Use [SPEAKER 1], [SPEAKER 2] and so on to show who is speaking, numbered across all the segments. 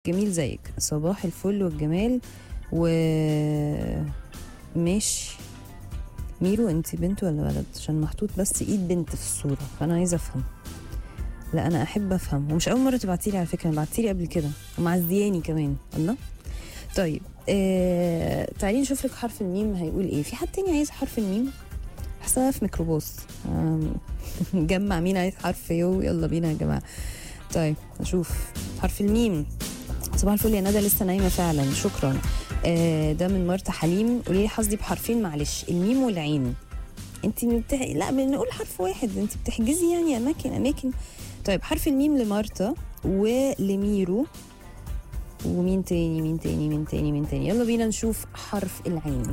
[SPEAKER 1] جميل زيك صباح الفل والجمال و ماشي ميرو انت بنت ولا ولد عشان محطوط بس ايد بنت في الصوره فانا عايزه افهم لا انا احب افهم ومش اول مره تبعتيلي على فكره بعتيلي قبل كده ومعزياني كمان الله طيب آه... تعالي نشوف لك حرف الميم هيقول ايه في حد تاني عايز حرف الميم حاسه في ميكروباص آم، جمع مين عايز حرف يو يلا بينا يا جماعه طيب اشوف حرف الميم صباح الفل يا ندى لسه نايمه فعلا شكرا آه ده من مرتا حليم قولي لي حظي بحرفين معلش الميم والعين انت بتح... لا بنقول حرف واحد انت بتحجزي يعني اماكن اماكن طيب حرف الميم لمارتا ولميرو ومين تاني مين تاني مين تاني مين تاني يلا بينا نشوف حرف العين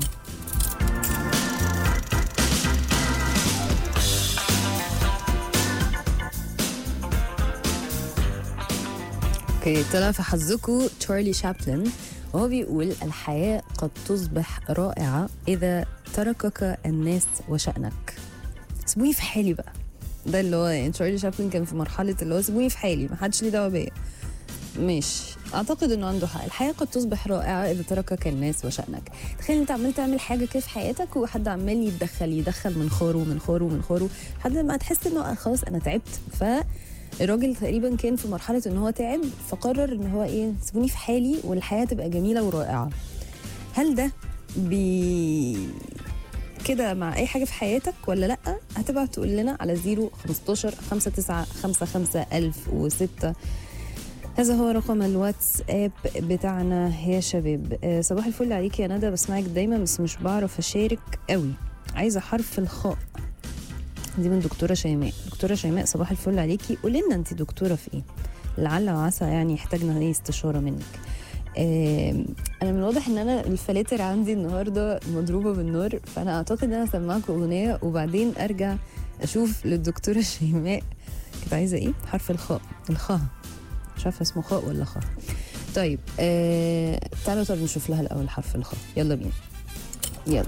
[SPEAKER 1] اوكي طلع في حظكم تشارلي شابلن وهو بيقول الحياة قد تصبح رائعة إذا تركك الناس وشأنك سيبوني في حالي بقى ده اللي هو يعني تشارلي شابلن كان في مرحلة اللي هو سيبوني في حالي محدش ليه دعوة بيا مش اعتقد انه عنده حق الحياه قد تصبح رائعه اذا تركك الناس وشانك تخيل انت عمال تعمل حاجه كده في حياتك وحد عمال يتدخل يدخل من خوره من خوره من خوره لحد ما تحس انه خلاص انا تعبت ف الراجل تقريبا كان في مرحله ان هو تعب فقرر ان هو ايه سيبوني في حالي والحياه تبقى جميله ورائعه هل ده بي كده مع اي حاجه في حياتك ولا لا هتبعت تقول لنا على 0 15 59 55 1006 هذا هو رقم الواتساب بتاعنا يا شباب آه، صباح الفل عليك يا ندى بسمعك دايما بس مش بعرف اشارك قوي عايزه حرف الخاء دي من دكتوره شيماء دكتوره شيماء صباح الفل عليكي قولي لنا انت دكتوره في ايه لعل وعسى يعني يحتاجنا ايه استشاره منك آه، انا من الواضح ان انا الفلاتر عندي النهارده مضروبه بالنار فانا اعتقد ان انا اسمعكم اغنيه وبعدين ارجع اشوف للدكتوره شيماء كنت عايزه ايه حرف الخاء الخاء مش عارفه اسمه خاء ولا خاء طيب آه... تعالوا طب نشوف لها الاول حرف الخاء يلا بينا يلا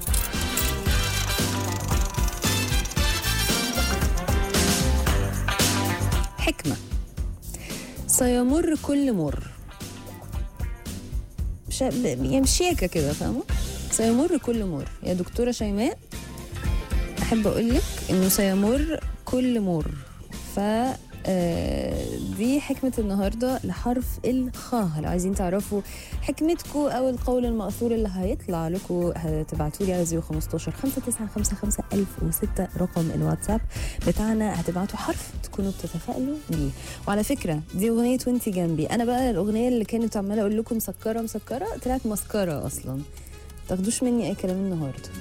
[SPEAKER 1] حكمة سيمر كل مر مش يعني شياكة كده فاهمة سيمر كل مر يا دكتورة شيماء أحب أقول لك إنه سيمر كل مر ف آه، دي حكمة النهاردة لحرف الخاء لو عايزين تعرفوا حكمتكم أو القول المأثور اللي هيطلع لكم هتبعتوا لي على 015 5955 1006 رقم الواتساب بتاعنا هتبعتوا حرف تكونوا بتتفائلوا بيه وعلى فكرة دي أغنية وانتي جنبي أنا بقى الأغنية اللي كانت عمالة أقول لكم مسكرة مسكرة طلعت مسكرة أصلا تاخدوش مني أي كلام النهاردة